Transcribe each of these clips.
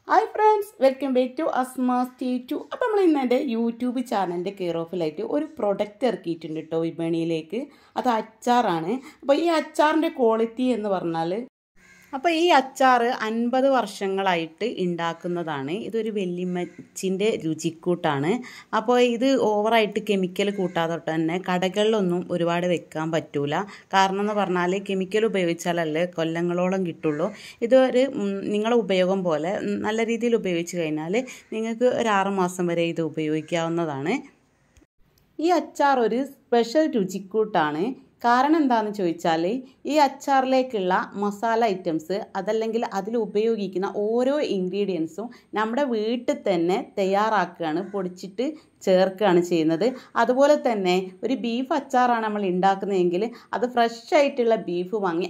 hi friends welcome back to Asma's T two അപ്പോൾ നമ്മൾ ഇന്ന് എൻ്റെ യൂട്യൂബ് ചാനലിൻ്റെ കെയർ ഓഫിലായിട്ട് ഒരു പ്രൊഡക്റ്റ് ഇറക്കിയിട്ടുണ്ട് കേട്ടോ വിപണിയിലേക്ക് അത് അച്ചാറാണ് അപ്പോൾ ഈ അച്ചാറിൻ്റെ ക്വാളിറ്റി എന്ന് പറഞ്ഞാൽ അപ്പോൾ ഈ അച്ചാർ അൻപത് വർഷങ്ങളായിട്ട് ഉണ്ടാക്കുന്നതാണ് ഇതൊരു വെല്ലിമച്ചിൻ്റെ രുചിക്കൂട്ടാണ് അപ്പോൾ ഇത് ഓവറായിട്ട് കെമിക്കൽ കൂട്ടാതെ തന്നെ കടകളിലൊന്നും ഒരുപാട് വെക്കാൻ പറ്റൂല കാരണം എന്ന് പറഞ്ഞാൽ കെമിക്കൽ ഉപയോഗിച്ചാലല്ലേ കൊല്ലങ്ങളോളം കിട്ടുള്ളൂ ഇതൊരു നിങ്ങളെ ഉപയോഗം പോലെ നല്ല രീതിയിൽ ഉപയോഗിച്ച് കഴിഞ്ഞാൽ നിങ്ങൾക്ക് ഒരു ആറ് മാസം വരെ ഇത് ഉപയോഗിക്കാവുന്നതാണ് ഈ അച്ചാർ ഒരു സ്പെഷ്യൽ രുചിക്കൂട്ടാണ് കാരണം എന്താണെന്ന് ചോദിച്ചാൽ ഈ അച്ചാറിലേക്കുള്ള മസാല ഐറ്റംസ് അതല്ലെങ്കിൽ അതിൽ ഉപയോഗിക്കുന്ന ഓരോ ഇൻഗ്രീഡിയൻസും നമ്മുടെ വീട്ടിൽ തന്നെ തയ്യാറാക്കുകയാണ് പൊടിച്ചിട്ട് ചേർക്കുകയാണ് ചെയ്യുന്നത് അതുപോലെ തന്നെ ഒരു ബീഫ് അച്ചാറാണ് നമ്മൾ ഉണ്ടാക്കുന്നതെങ്കിൽ അത് ഫ്രഷ് ആയിട്ടുള്ള ബീഫ് വാങ്ങി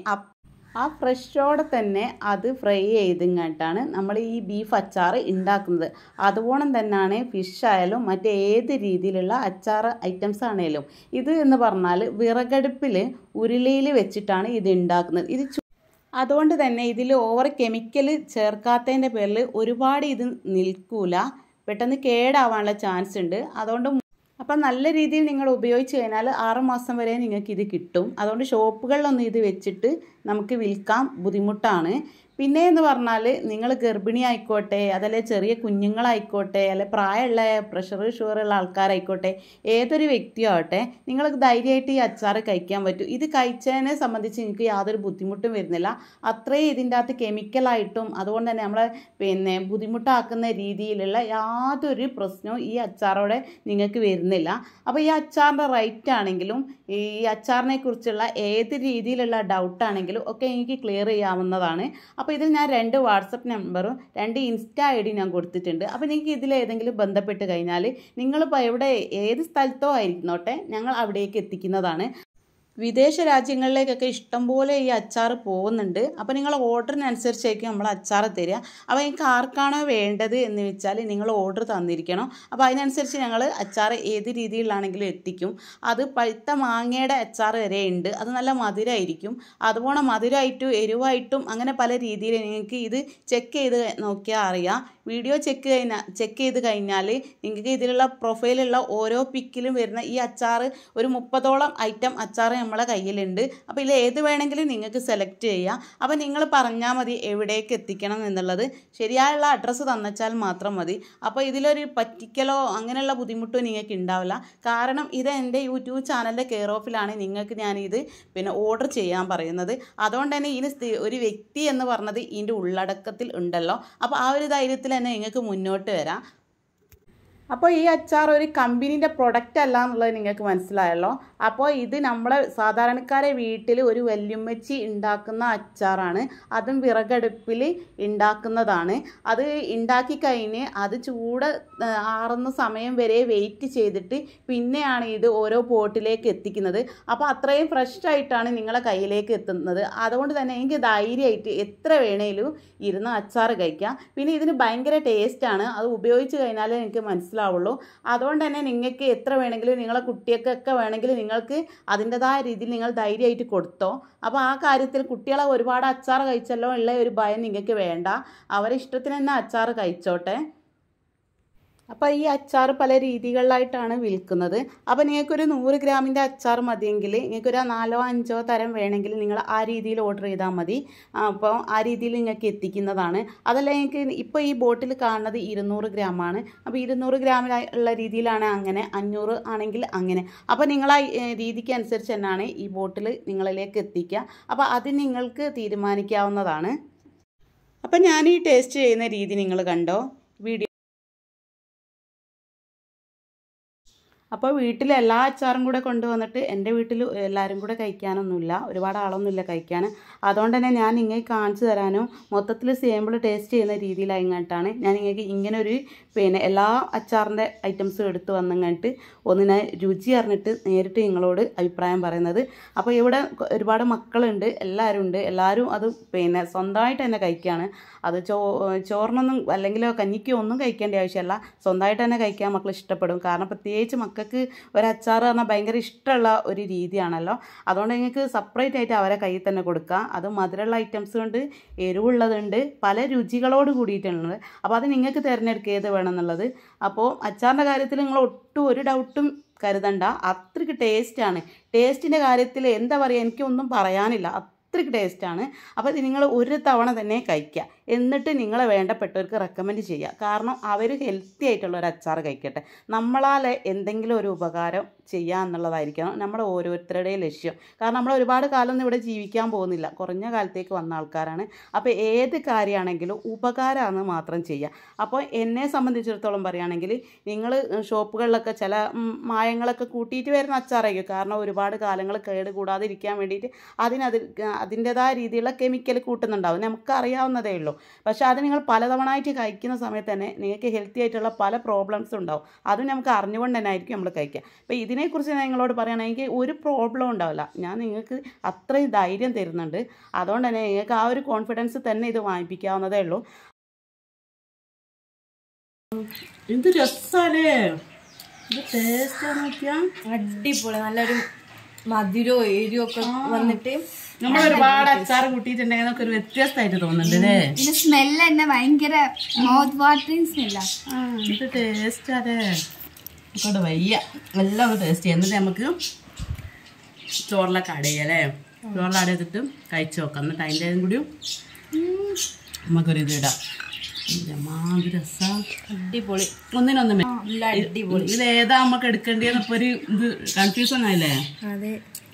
ആ ഫ്രഷോടെ തന്നെ അത് ഫ്രൈ ചെയ്തിങ്ങോട്ടാണ് നമ്മൾ ഈ ബീഫ് അച്ചാർ ഉണ്ടാക്കുന്നത് അതുപോലെ തന്നെയാണ് ഫിഷ് ആയാലും മറ്റേത് രീതിയിലുള്ള അച്ചാർ ഐറ്റംസ് ആണെങ്കിലും ഇത് എന്ന് പറഞ്ഞാൽ വിറകടുപ്പിൽ ഉരുളിയിൽ വെച്ചിട്ടാണ് ഇത് ഉണ്ടാക്കുന്നത് ഇത് അതുകൊണ്ട് തന്നെ ഇതിൽ ഓവർ കെമിക്കൽ ചേർക്കാത്തതിൻ്റെ പേരിൽ ഒരുപാട് ഇത് നിൽക്കൂല പെട്ടെന്ന് കേടാവാനുള്ള ചാൻസ് ഉണ്ട് അതുകൊണ്ട് അപ്പം നല്ല രീതിയിൽ നിങ്ങൾ ഉപയോഗിച്ച് കഴിഞ്ഞാൽ ആറ് മാസം വരെ നിങ്ങൾക്ക് ഇത് കിട്ടും അതുകൊണ്ട് ഷോപ്പുകളിലൊന്നും ഇത് വെച്ചിട്ട് നമുക്ക് വിൽക്കാൻ ബുദ്ധിമുട്ടാണ് പിന്നെ എന്ന് പറഞ്ഞാൽ നിങ്ങൾ ഗർഭിണി ആയിക്കോട്ടെ അതല്ലേ ചെറിയ കുഞ്ഞുങ്ങളായിക്കോട്ടെ അല്ലെ പ്രായമുള്ള പ്രഷർ ഷുഗർ ഉള്ള ആൾക്കാരായിക്കോട്ടെ ഏതൊരു വ്യക്തിയോ ആവട്ടെ നിങ്ങൾക്ക് ധൈര്യമായിട്ട് ഈ അച്ചാർ കഴിക്കാൻ പറ്റും ഇത് കഴിച്ചതിനെ സംബന്ധിച്ച് നിങ്ങൾക്ക് യാതൊരു ബുദ്ധിമുട്ടും വരുന്നില്ല അത്രയും ഇതിൻ്റെ അകത്ത് കെമിക്കലായിട്ടും അതുകൊണ്ട് തന്നെ നമ്മളെ പിന്നെ ബുദ്ധിമുട്ടാക്കുന്ന രീതിയിലുള്ള യാതൊരു പ്രശ്നവും ഈ അച്ചാറോടെ നിങ്ങൾക്ക് വരുന്നില്ല അപ്പോൾ ഈ അച്ചാറിൻ്റെ റേറ്റ് ആണെങ്കിലും ഈ അച്ചാറിനെ കുറിച്ചുള്ള ഏത് രീതിയിലുള്ള ഡൗട്ടാണെങ്കിലും ഒക്കെ എനിക്ക് ക്ലിയർ ചെയ്യാവുന്നതാണ് അപ്പോൾ ഇതിൽ ഞാൻ രണ്ട് വാട്സപ്പ് നമ്പറും രണ്ട് ഇൻസ്റ്റാ ഐ ഡി ഞാൻ കൊടുത്തിട്ടുണ്ട് അപ്പോൾ നിങ്ങൾക്ക് ഇതിൽ ഏതെങ്കിലും ബന്ധപ്പെട്ട് കഴിഞ്ഞാൽ നിങ്ങളിപ്പോൾ എവിടെ ഏത് സ്ഥലത്തോ ആയിരിക്കുന്നോട്ടെ ഞങ്ങൾ അവിടേക്ക് എത്തിക്കുന്നതാണ് വിദേശ രാജ്യങ്ങളിലേക്കൊക്കെ ഇഷ്ടംപോലെ ഈ അച്ചാർ പോകുന്നുണ്ട് അപ്പോൾ നിങ്ങൾ ഓർഡറിനനുസരിച്ചായിരിക്കും നമ്മൾ അച്ചാർ തരിക അപ്പോൾ നിങ്ങൾക്ക് ആർക്കാണോ വേണ്ടത് എന്ന് വെച്ചാൽ നിങ്ങൾ ഓർഡർ തന്നിരിക്കണം അപ്പോൾ അതിനനുസരിച്ച് ഞങ്ങൾ അച്ചാർ ഏത് രീതിയിലാണെങ്കിലും എത്തിക്കും അത് പഴുത്ത മാങ്ങയുടെ അച്ചാർ വരെ ഉണ്ട് അത് നല്ല മധുരമായിരിക്കും അതുപോലെ മധുരമായിട്ടും എരിവായിട്ടും അങ്ങനെ പല രീതിയിൽ നിങ്ങൾക്ക് ഇത് ചെക്ക് ചെയ്ത് നോക്കിയാൽ അറിയാം വീഡിയോ ചെക്ക് കഴിഞ്ഞാൽ ചെക്ക് ചെയ്ത് കഴിഞ്ഞാൽ നിങ്ങൾക്ക് ഇതിലുള്ള പ്രൊഫൈലുള്ള ഓരോ പിക്കിലും വരുന്ന ഈ അച്ചാർ ഒരു മുപ്പതോളം ഐറ്റം അച്ചാർ നമ്മളെ കയ്യിലുണ്ട് അപ്പോൾ ഇതിൽ ഏത് വേണമെങ്കിലും നിങ്ങൾക്ക് സെലക്ട് ചെയ്യാം അപ്പോൾ നിങ്ങൾ പറഞ്ഞാൽ മതി എവിടേക്ക് എത്തിക്കണം എന്നുള്ളത് ശരിയായുള്ള അഡ്രസ്സ് തന്നച്ചാൽ മാത്രം മതി അപ്പോൾ ഇതിലൊരു പറ്റിക്കലോ അങ്ങനെയുള്ള ബുദ്ധിമുട്ടോ നിങ്ങൾക്ക് ഉണ്ടാവില്ല കാരണം ഇത് എൻ്റെ യൂട്യൂബ് ചാനലിൻ്റെ കെയർ ഓഫിലാണ് നിങ്ങൾക്ക് ഞാനിത് പിന്നെ ഓർഡർ ചെയ്യാൻ പറയുന്നത് അതുകൊണ്ട് തന്നെ ഇതിന് ഒരു വ്യക്തി എന്ന് പറഞ്ഞത് ഇതിൻ്റെ ഉള്ളടക്കത്തിൽ ഉണ്ടല്ലോ അപ്പോൾ ആ ഒരു ധൈര്യത്തിൽ തന്നെ നിങ്ങൾക്ക് മുന്നോട്ട് വരാം അപ്പോൾ ഈ അച്ചാർ ഒരു കമ്പനീൻ്റെ പ്രൊഡക്റ്റ് അല്ല എന്നുള്ളത് നിങ്ങൾക്ക് മനസ്സിലായല്ലോ അപ്പോൾ ഇത് നമ്മളെ സാധാരണക്കാരെ വീട്ടിൽ ഒരു വല്യമ്മച്ചി ഉണ്ടാക്കുന്ന അച്ചാറാണ് അതും വിറകടുപ്പിൽ ഉണ്ടാക്കുന്നതാണ് അത് ഉണ്ടാക്കി കഴിഞ്ഞ് അത് ചൂട് ആറുന്ന സമയം വരെ വെയിറ്റ് ചെയ്തിട്ട് പിന്നെയാണ് ഇത് ഓരോ പോട്ടിലേക്ക് എത്തിക്കുന്നത് അപ്പോൾ അത്രയും ഫ്രഷ് ആയിട്ടാണ് നിങ്ങളെ കയ്യിലേക്ക് എത്തുന്നത് അതുകൊണ്ട് തന്നെ എനിക്ക് ധൈര്യമായിട്ട് എത്ര വേണേലും ഇരുന്ന് അച്ചാർ കഴിക്കാം പിന്നെ ഇതിന് ഭയങ്കര ടേസ്റ്റാണ് അത് ഉപയോഗിച്ച് കഴിഞ്ഞാലേ എനിക്ക് മനസ്സിലാവുള്ളൂ അതുകൊണ്ട് തന്നെ നിങ്ങൾക്ക് എത്ര വേണമെങ്കിലും നിങ്ങളെ കുട്ടികൾക്കൊക്കെ വേണമെങ്കിൽ നിങ്ങൾക്ക് അതിൻ്റെതായ രീതിയിൽ നിങ്ങൾ ധൈര്യമായിട്ട് കൊടുത്തോ അപ്പോൾ ആ കാര്യത്തിൽ കുട്ടികളെ ഒരുപാട് അച്ചാർ കഴിച്ചല്ലോ ഉള്ള ഒരു ഭയം നിങ്ങൾക്ക് വേണ്ട അവരെ ഇഷ്ടത്തിന് തന്നെ അച്ചാർ കഴിച്ചോട്ടെ അപ്പോൾ ഈ അച്ചാർ പല രീതികളിലായിട്ടാണ് വിൽക്കുന്നത് അപ്പോൾ നിങ്ങൾക്കൊരു നൂറ് ഗ്രാമിൻ്റെ അച്ചാർ മതിയെങ്കിൽ നിങ്ങൾക്കൊരു നാലോ അഞ്ചോ തരം വേണമെങ്കിൽ നിങ്ങൾ ആ രീതിയിൽ ഓർഡർ ചെയ്താൽ മതി അപ്പോൾ ആ രീതിയിൽ നിങ്ങൾക്ക് എത്തിക്കുന്നതാണ് അതല്ല നിങ്ങൾക്ക് ഇപ്പോൾ ഈ ബോട്ടിൽ കാണുന്നത് ഇരുന്നൂറ് ഗ്രാമാണ് അപ്പോൾ ഇരുന്നൂറ് ഗ്രാമിലുള്ള രീതിയിലാണ് അങ്ങനെ അഞ്ഞൂറ് ആണെങ്കിൽ അങ്ങനെ അപ്പോൾ നിങ്ങൾ ആ രീതിക്ക് അനുസരിച്ച് തന്നെയാണ് ഈ ബോട്ടിൽ നിങ്ങളിലേക്ക് എത്തിക്കുക അപ്പോൾ അത് നിങ്ങൾക്ക് തീരുമാനിക്കാവുന്നതാണ് അപ്പോൾ ഞാൻ ഈ ടേസ്റ്റ് ചെയ്യുന്ന രീതി നിങ്ങൾ കണ്ടോ വീഡിയോ അപ്പോൾ വീട്ടിൽ എല്ലാ അച്ചാറും കൂടെ കൊണ്ടുവന്നിട്ട് എൻ്റെ വീട്ടിൽ എല്ലാവരും കൂടെ കഴിക്കാനൊന്നുമില്ല ഒരുപാട് ആളൊന്നുമില്ല കഴിക്കാൻ അതുകൊണ്ട് തന്നെ ഞാൻ നിങ്ങൾക്ക് കാണിച്ചു തരാനും മൊത്തത്തിൽ സാമ്പിൾ ടേസ്റ്റ് ചെയ്യുന്ന രീതിയിലായിങ്ങോട്ടാണ് ഞാൻ നിങ്ങൾക്ക് ഇങ്ങനെ ഒരു പിന്നെ എല്ലാ അച്ചാറിൻ്റെ ഐറ്റംസും എടുത്ത് വന്നിങ്ങോട്ട് ഒന്നിനെ രുചി അറിഞ്ഞിട്ട് നേരിട്ട് നിങ്ങളോട് അഭിപ്രായം പറയുന്നത് അപ്പോൾ ഇവിടെ ഒരുപാട് മക്കളുണ്ട് എല്ലാവരും ഉണ്ട് എല്ലാവരും അത് പിന്നെ സ്വന്തമായിട്ട് തന്നെ കഴിക്കുകയാണ് അത് ചോ ചോറിനൊന്നും അല്ലെങ്കിലോ കഞ്ഞിക്കോ ഒന്നും കഴിക്കേണ്ട ആവശ്യമില്ല സ്വന്തമായിട്ട് തന്നെ കഴിക്കാൻ മക്കൾ ഇഷ്ടപ്പെടും കാരണം പ്രത്യേകിച്ച് മക്കൾ മക്കൾക്ക് ഒരു അച്ചാർ പറഞ്ഞാൽ ഭയങ്കര ഇഷ്ടമുള്ള ഒരു രീതിയാണല്ലോ അതുകൊണ്ട് നിങ്ങൾക്ക് സെപ്പറേറ്റ് ആയിട്ട് അവരെ കയ്യിൽ തന്നെ കൊടുക്കാം അത് മധുരമുള്ള ഐറ്റംസ് ഉണ്ട് എരിവുള്ളതുണ്ട് പല രുചികളോട് കൂടിയിട്ടുള്ളത് അപ്പോൾ അത് നിങ്ങൾക്ക് തിരഞ്ഞെടുക്കുക ഏത് വേണമെന്നുള്ളത് അപ്പോൾ അച്ചാറിൻ്റെ കാര്യത്തിൽ നിങ്ങൾ ഒട്ടും ഒരു ഡൗട്ടും കരുതണ്ട അത്രയ്ക്ക് ടേസ്റ്റാണ് ടേസ്റ്റിൻ്റെ കാര്യത്തിൽ എന്താ പറയുക എനിക്കൊന്നും പറയാനില്ല അത്രയ്ക്ക് ടേസ്റ്റാണ് അപ്പോൾ ഇത് നിങ്ങൾ ഒരു തവണ തന്നെ കഴിക്കുക എന്നിട്ട് നിങ്ങളെ വേണ്ടപ്പെട്ടവർക്ക് റെക്കമെൻഡ് ചെയ്യുക കാരണം അവർ ഹെൽത്തി ആയിട്ടുള്ള ഒരു അച്ചാർ കഴിക്കട്ടെ നമ്മളാൽ എന്തെങ്കിലും ഒരു ഉപകാരം ചെയ്യുക എന്നുള്ളതായിരിക്കണം നമ്മുടെ ഓരോരുത്തരുടെയും ലക്ഷ്യം കാരണം നമ്മൾ ഒരുപാട് കാലമൊന്നും ഇവിടെ ജീവിക്കാൻ പോകുന്നില്ല കുറഞ്ഞ കാലത്തേക്ക് വന്ന ആൾക്കാരാണ് അപ്പോൾ ഏത് കാര്യമാണെങ്കിലും ഉപകാരമാണ് മാത്രം ചെയ്യുക അപ്പോൾ എന്നെ സംബന്ധിച്ചിടത്തോളം പറയുകയാണെങ്കിൽ നിങ്ങൾ ഷോപ്പുകളിലൊക്കെ ചില ഉം, മായങ്ങളൊക്കെ കൂട്ടിയിട്ട് വരുന്ന അച്ചാറായിരിക്കും കാരണം ഒരുപാട് കാലങ്ങൾ കേട് കൂടാതെ ഇരിക്കാൻ വേണ്ടിയിട്ട് അതിനത് അതിൻ്റെതായ രീതിയിലുള്ള കെമിക്കൽ കൂട്ടുന്നുണ്ടാവും നമുക്ക് അറിയാവുന്നതേ ഉള്ളൂ പക്ഷേ അത് നിങ്ങൾ പലതവണ ആയിട്ട് കഴിക്കുന്ന സമയത്ത് തന്നെ നിങ്ങൾക്ക് ഹെൽത്തി ആയിട്ടുള്ള പല പ്രോബ്ലംസ് ഉണ്ടാവും അതും നമുക്ക് അറിഞ്ഞുകൊണ്ട് തന്നെ ആയിരിക്കും നമ്മൾ കഴിക്കുക അപ്പോൾ ഇതിനെക്കുറിച്ച് ഞാൻ നിങ്ങളോട് പറയുകയാണെങ്കിൽ ഒരു പ്രോബ്ലം ഉണ്ടാവില്ല ഞാൻ നിങ്ങൾക്ക് അത്രയും ധൈര്യം തരുന്നുണ്ട് അതുകൊണ്ട് തന്നെ നിങ്ങൾക്ക് ആ ഒരു കോൺഫിഡൻസ് തന്നെ ഇത് വാങ്ങിപ്പിക്കാവുന്നതേ ഉള്ളൂ എന്ത് രസാലേ ഇത് ടേസ്റ്റ് നോക്കിയാൽ അടിപൊളി നല്ലൊരു മധുരോ എരിയോ ഒക്കെ വന്നിട്ട് നമ്മൾ ഒരുപാട് അച്ചാർ കൂട്ടിയിട്ടുണ്ടെങ്കിൽ നമുക്ക് ഒരു വ്യത്യസ്തമായിട്ട് തോന്നുന്നുണ്ട് അല്ലേ ഇതിന്റെ സ്മെല്ല് തന്നെ ഭയങ്കര മൗത്ത് വാട്ടറിങ് സ്മെല്ലാ ആ ഇത് ടേസ്റ്റ് അതെ ഇങ്ങോട്ട് വയ്യ എല്ലാം ഒന്ന് ടേസ്റ്റ് ചെയ്യാം എന്നിട്ട് നമുക്ക് ചോറിലൊക്കെ അടയല്ലേ ചോറിൽ അടയത്തിട്ട് കഴിച്ചു നോക്കാം എന്നിട്ട് അതിൻ്റെ കൂടി നമുക്കൊരു ഇത് ഇടാം മാതിരി രസം അടിപൊളി ഒന്നിനൊന്നും മേ- നല്ല അടിപൊളി ഇത് ഏതാ നമുക്ക് എടുക്കേണ്ടതെന്ന് ഇപ്പൊ ഒരു ഇത് കൺഫ്യൂഷൻ ആയില്ലേ അതെ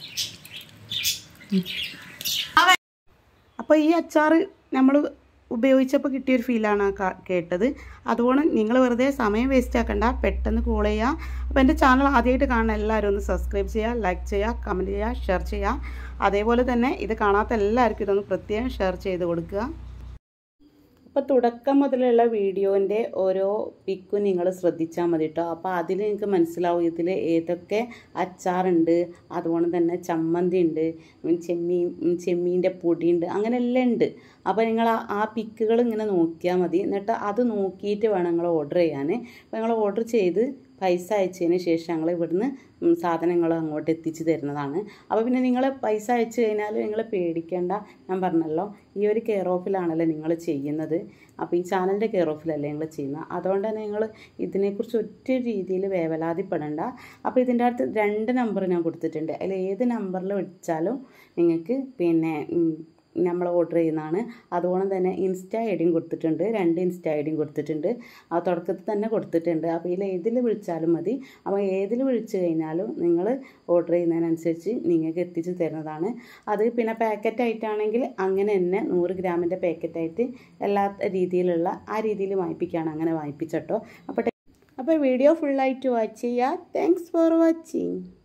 അപ്പോൾ ഈ അച്ചാർ നമ്മൾ ഉപയോഗിച്ചപ്പോൾ കിട്ടിയൊരു ഫീലാണ് ക- കേട്ടത് അതുകൊണ്ട് നിങ്ങൾ വെറുതെ സമയം വേസ്റ്റ് ആക്കണ്ട പെട്ടെന്ന് കോൾ ചെയ്യുക അപ്പോൾ എൻ്റെ ചാനൽ ആദ്യമായിട്ട് കാണുന്ന എല്ലാവരും ഒന്ന് സബ്സ്ക്രൈബ് ചെയ്യുക ലൈക്ക് ചെയ്യുക കമൻറ്റ് ചെയ്യുക ഷെയർ ചെയ്യുക അതേപോലെ തന്നെ ഇത് കാണാത്ത എല്ലാവർക്കും ഇതൊന്ന് പ്രത്യേകം ഷെയർ ചെയ്ത് കൊടുക്കുക അപ്പോൾ തുടക്കം മുതലുള്ള വീഡിയോൻ്റെ ഓരോ പിക്കും നിങ്ങൾ ശ്രദ്ധിച്ചാൽ മതി കേട്ടോ അപ്പോൾ അതിൽ നിങ്ങൾക്ക് മനസ്സിലാവും ഇതിൽ ഏതൊക്കെ അച്ചാറുണ്ട് അതുപോലെ തന്നെ ചമ്മന്തി ഉണ്ട് ഉം ചെമ്മീൻ ഉം ചെമ്മീൻ്റെ പൊടിയുണ്ട് അങ്ങനെ എല്ലാം ഉണ്ട് അപ്പോൾ നിങ്ങൾ ആ ആ പിക്കുകൾ ഇങ്ങനെ നോക്കിയാൽ മതി എന്നിട്ട് അത് നോക്കിയിട്ട് വേണം നിങ്ങൾ ഓർഡർ ചെയ്യാൻ അപ്പോൾ നിങ്ങൾ ഓർഡർ ചെയ്ത് പൈസ അയച്ചതിന് ശേഷം ഞങ്ങൾ ഇവിടുന്ന് ഉം, സാധനങ്ങൾ അങ്ങോട്ട് എത്തിച്ച് തരുന്നതാണ് അപ്പോൾ പിന്നെ നിങ്ങൾ പൈസ അയച്ചു കഴിഞ്ഞാൽ നിങ്ങൾ പേടിക്കേണ്ട ഞാൻ പറഞ്ഞല്ലോ ഈ ഒരു കെയർ ഓഫിലാണല്ലോ നിങ്ങൾ ചെയ്യുന്നത് അപ്പോൾ ഈ ചാനലിൻ്റെ കെയർ ഓഫിലല്ലേ നിങ്ങൾ ചെയ്യുന്നത് അതുകൊണ്ട് തന്നെ നിങ്ങൾ ഇതിനെക്കുറിച്ച് ഒറ്റ രീതിയിൽ വേവലാതിപ്പെടേണ്ട അപ്പോൾ ഇതിൻ്റെ അടുത്ത് രണ്ട് നമ്പർ ഞാൻ കൊടുത്തിട്ടുണ്ട് അതിൽ ഏത് നമ്പറിൽ വിളിച്ചാലും നിങ്ങൾക്ക് പിന്നെ ഉം, നമ്മൾ ഓർഡർ ചെയ്യുന്നതാണ് അതുപോലെ തന്നെ ഇൻസ്റ്റ ഐ ഡിയും കൊടുത്തിട്ടുണ്ട് രണ്ട് ഇൻസ്റ്റ ഐ ഡിയും കൊടുത്തിട്ടുണ്ട് ആ തുടക്കത്തിൽ തന്നെ കൊടുത്തിട്ടുണ്ട് അപ്പോൾ ഇതിൽ ഏതിൽ വിളിച്ചാലും മതി അപ്പോൾ ഏതിൽ വിളിച്ചു കഴിഞ്ഞാലും നിങ്ങൾ ഓർഡർ ചെയ്യുന്നതിനനുസരിച്ച് നിങ്ങൾക്ക് എത്തിച്ച് തരുന്നതാണ് അത് പിന്നെ പാക്കറ്റ് ആയിട്ടാണെങ്കിൽ അങ്ങനെ തന്നെ നൂറ് ഗ്രാമിൻ്റെ പാക്കറ്റായിട്ട് എല്ലാ രീതിയിലുള്ള ആ രീതിയിൽ വാങ്ങിപ്പിക്കുകയാണ് അങ്ങനെ വാങ്ങിപ്പിച്ചട്ടോ അപ്പോൾ അപ്പോൾ വീഡിയോ ഫുള്ളായിട്ട് വാച്ച് ചെയ്യുക താങ്ക്സ് ഫോർ വാച്ചിങ്